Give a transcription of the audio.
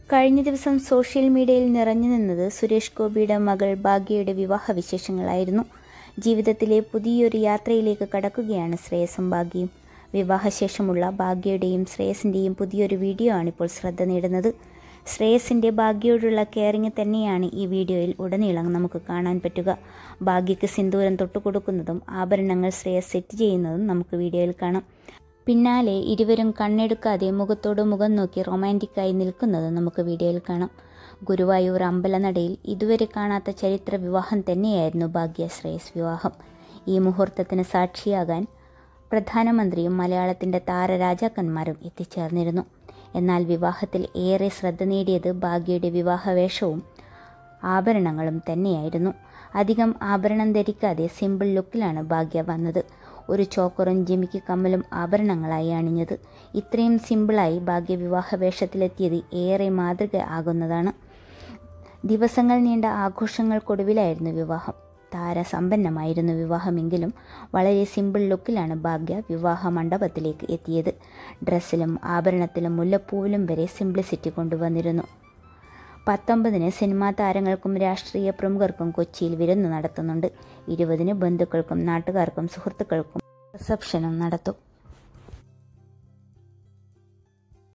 കഴിഞ്ഞ ദിവസം സോഷ്യൽ മീഡിയയിൽ നിറഞ്ഞു നിന്നത് സുരേഷ് ഗോപിയുടെ മകൾ ഭാഗ്യയുടെ വിവാഹ വിശേഷങ്ങളായിരുന്നു ജീവിതത്തിലെ പുതിയൊരു യാത്രയിലേക്ക് കടക്കുകയാണ് ശ്രേയസും ഭാഗ്യയും വിവാഹശേഷമുള്ള ഭാഗ്യയുടെയും ശ്രേയസിൻ്റെയും പുതിയൊരു വീഡിയോ ആണിപ്പോൾ ശ്രദ്ധ നേടുന്നത് ശ്രേയസിൻ്റെ ഭാഗ്യയോടുള്ള കെയറിങ് തന്നെയാണ് ഈ വീഡിയോയിൽ ഉടനീളം നമുക്ക് കാണാൻ പറ്റുക ഭാഗ്യയ്ക്ക് സിന്ദൂരം തൊട്ടുകൊടുക്കുന്നതും ആഭരണങ്ങൾ ശ്രേയസ് സെറ്റ് ചെയ്യുന്നതും നമുക്ക് വീഡിയോയിൽ കാണാം പിന്നാലെ ഇരുവരും കണ്ണെടുക്കാതെ മുഖത്തോട് മുഖം നോക്കി റൊമാൻറ്റിക്കായി നിൽക്കുന്നത് നമുക്ക് വീഡിയോയിൽ കാണാം ഗുരുവായൂർ അമ്പലനടയിൽ ഇതുവരെ കാണാത്ത ചരിത്ര വിവാഹം തന്നെയായിരുന്നു ഭാഗ്യ ശ്രേയസ് വിവാഹം ഈ മുഹൂർത്തത്തിന് സാക്ഷിയാകാൻ പ്രധാനമന്ത്രിയും മലയാളത്തിൻ്റെ താരരാജാക്കന്മാരും എത്തിച്ചേർന്നിരുന്നു എന്നാൽ വിവാഹത്തിൽ ഏറെ ശ്രദ്ധ നേടിയത് ഭാഗ്യയുടെ വിവാഹവേഷവും ആഭരണങ്ങളും തന്നെയായിരുന്നു അധികം ആഭരണം ധരിക്കാതെ സിമ്പിൾ ലുക്കിലാണ് ഭാഗ്യ വന്നത് ഒരു ചോക്കറും ജിമിക്ക് കമ്മലും ആഭരണങ്ങളായി അണിഞ്ഞത് ഇത്രയും സിമ്പിളായി ഭാഗ്യ വിവാഹ വേഷത്തിലെത്തിയത് ഏറെ മാതൃക ആകുന്നതാണ് ദിവസങ്ങൾ നീണ്ട ആഘോഷങ്ങൾക്കൊടുവിലായിരുന്നു വിവാഹം താരസമ്പന്നമായിരുന്നു വിവാഹമെങ്കിലും വളരെ സിമ്പിൾ ലുക്കിലാണ് ഭാഗ്യ വിവാഹ മണ്ഡപത്തിലേക്ക് എത്തിയത് ഡ്രസ്സിലും ആഭരണത്തിലും മുല്ലപ്പൂവിലും വരെ സിംപ്ലിസിറ്റി കൊണ്ടുവന്നിരുന്നു പത്തൊമ്പതിന് സിനിമാ താരങ്ങൾക്കും രാഷ്ട്രീയ പ്രമുഖർക്കും കൊച്ചിയിൽ വിരുന്ന് നടത്തുന്നുണ്ട് ഇരുപതിന് ബന്ധുക്കൾക്കും നാട്ടുകാർക്കും സുഹൃത്തുക്കൾക്കും റിസപ്ഷനും നടത്തും